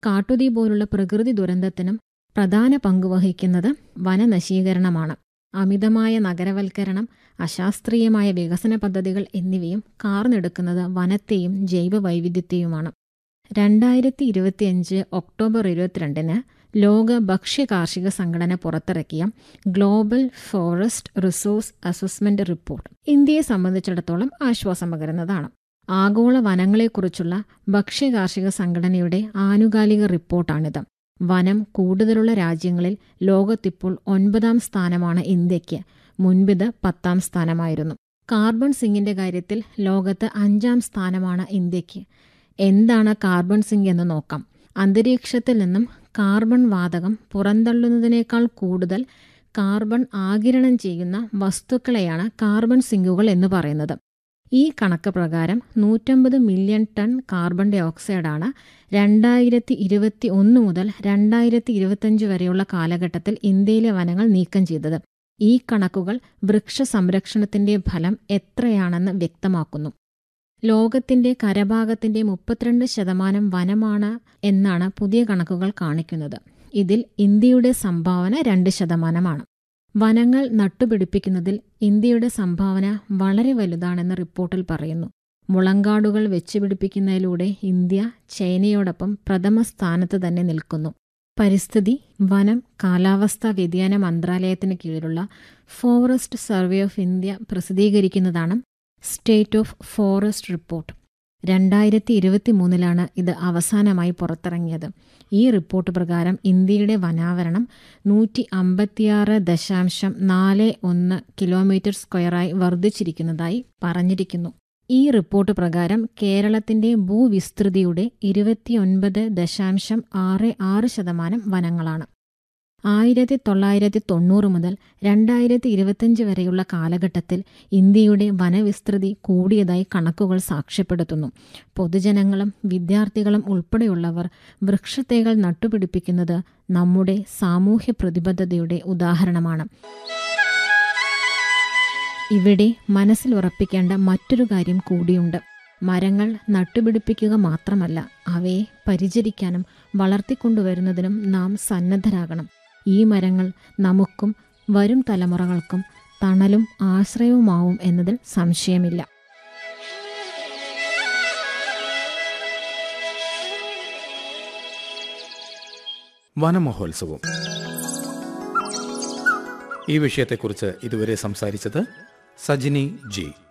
കാട്ടുതീ പോലുള്ള പ്രകൃതി ദുരന്തത്തിനും പ്രധാന പങ്കുവഹിക്കുന്നത് വനനശീകരണമാണ് അമിതമായ നഗരവൽക്കരണം അശാസ്ത്രീയമായ വികസന പദ്ധതികൾ എന്നിവയും കാർന്നെടുക്കുന്നത് വനത്തെയും ജൈവവൈവിധ്യത്തെയുമാണ് രണ്ടായിരത്തി ഇരുപത്തിയഞ്ച് ഒക്ടോബർ ഇരുപത്തിരണ്ടിന് ലോക ഭക്ഷ്യ കാർഷിക സംഘടന പുറത്തിറക്കിയ global forest resource assessment report ഇന്ത്യയെ സംബന്ധിച്ചിടത്തോളം ആശ്വാസം പകരുന്നതാണ് ആഗോള വനങ്ങളെക്കുറിച്ചുള്ള ഭക്ഷ്യ കാർഷിക സംഘടനയുടെ ആനുകാലിക റിപ്പോർട്ടാണിത് വനം കൂടുതലുള്ള രാജ്യങ്ങളിൽ ലോകത്തിപ്പോൾ ഒൻപതാം സ്ഥാനമാണ് ഇന്ത്യയ്ക്ക് മുൻപിത് പത്താം സ്ഥാനമായിരുന്നു കാർബൺ സിങ്കിന്റെ കാര്യത്തിൽ ലോകത്ത് അഞ്ചാം സ്ഥാനമാണ് ഇന്ത്യയ്ക്ക് എന്താണ് കാർബൺ സിങ്ക് എന്ന് നോക്കാം അന്തരീക്ഷത്തിൽ നിന്നും കാർബൺ വാതകം പുറന്തള്ളുന്നതിനേക്കാൾ കൂടുതൽ കാർബൺ ആഗിരണം ചെയ്യുന്ന വസ്തുക്കളെയാണ് കാർബൺ സിങ്കുകൾ എന്ന് പറയുന്നത് ഈ കണക്ക് പ്രകാരം നൂറ്റമ്പത് മില്യൺ ടൺ കാർബൺ ഡൈ ഓക്സൈഡാണ് രണ്ടായിരത്തി ഇരുപത്തി ഒന്ന് മുതൽ രണ്ടായിരത്തി ഇരുപത്തഞ്ച് വരെയുള്ള കാലഘട്ടത്തിൽ ഇന്ത്യയിലെ വനങ്ങൾ നീക്കം ചെയ്തത് ഈ കണക്കുകൾ വൃക്ഷ സംരക്ഷണത്തിന്റെ ഫലം എത്രയാണെന്ന് വ്യക്തമാക്കുന്നു ലോകത്തിന്റെ കരഭാഗത്തിന്റെ മുപ്പത്തിരണ്ട് ശതമാനം വനമാണ് എന്നാണ് പുതിയ കണക്കുകൾ കാണിക്കുന്നത് ഇതിൽ ഇന്ത്യയുടെ സംഭാവന രണ്ട് ശതമാനമാണ് വനങ്ങൾ നട്ടുപിടിപ്പിക്കുന്നതിൽ ഇന്ത്യയുടെ സംഭാവന വളരെ വലുതാണെന്ന് റിപ്പോർട്ടിൽ പറയുന്നു മുളങ്കാടുകൾ വെച്ചുപിടിപ്പിക്കുന്നതിലൂടെ ഇന്ത്യ ചൈനയോടൊപ്പം പ്രഥമ സ്ഥാനത്ത് തന്നെ നിൽക്കുന്നു പരിസ്ഥിതി വനം കാലാവസ്ഥാ വ്യതിയാന മന്ത്രാലയത്തിന് കീഴിലുള്ള ഫോറസ്റ്റ് സർവേ ഓഫ് ഇന്ത്യ പ്രസിദ്ധീകരിക്കുന്നതാണ് സ്റ്റേറ്റ് ഓഫ് ഫോറസ്റ്റ് റിപ്പോർട്ട് രണ്ടായിരത്തി ഇരുപത്തി മൂന്നിലാണ് ഇത് അവസാനമായി പുറത്തിറങ്ങിയത് ഈ റിപ്പോർട്ട് പ്രകാരം ഇന്ത്യയുടെ വനാവരണം നൂറ്റി അമ്പത്തിയാറ് ദശാംശം നാല് ഒന്ന് കിലോമീറ്റർ സ്ക്വയറായി വർദ്ധിച്ചിരിക്കുന്നതായി പറഞ്ഞിരിക്കുന്നു ഈ റിപ്പോർട്ട് പ്രകാരം കേരളത്തിന്റെ ഭൂവിസ്തൃതിയുടെ ഇരുപത്തിയൊൻപത് ദശാംശം ആറ് ആറ് ശതമാനം വനങ്ങളാണ് ആയിരത്തി തൊള്ളായിരത്തി തൊണ്ണൂറ് മുതൽ രണ്ടായിരത്തി ഇരുപത്തിയഞ്ച് വരെയുള്ള കാലഘട്ടത്തിൽ ഇന്ത്യയുടെ വനവിസ്തൃതി കൂടിയതായി കണക്കുകൾ സാക്ഷ്യപ്പെടുത്തുന്നു പൊതുജനങ്ങളും വിദ്യാർത്ഥികളും ഉൾപ്പെടെയുള്ളവർ വൃക്ഷത്തൈകൾ നട്ടുപിടിപ്പിക്കുന്നത് നമ്മുടെ സാമൂഹ്യ പ്രതിബദ്ധതയുടെ ഉദാഹരണമാണ് ഇവിടെ മനസ്സിൽ ഉറപ്പിക്കേണ്ട മറ്റൊരു കാര്യം കൂടിയുണ്ട് മരങ്ങൾ നട്ടുപിടിപ്പിക്കുക മാത്രമല്ല അവയെ പരിചരിക്കാനും വളർത്തിക്കൊണ്ടുവരുന്നതിനും നാം സന്നദ്ധരാകണം ഈ മരങ്ങൾ നമുക്കും വരും തലമുറകൾക്കും തണലും ആശ്രയവുമാവും എന്നതിൽ സംശയമില്ല വനമഹോത്സവം ഈ വിഷയത്തെക്കുറിച്ച് ഇതുവരെ സംസാരിച്ചത് സജിനി ജി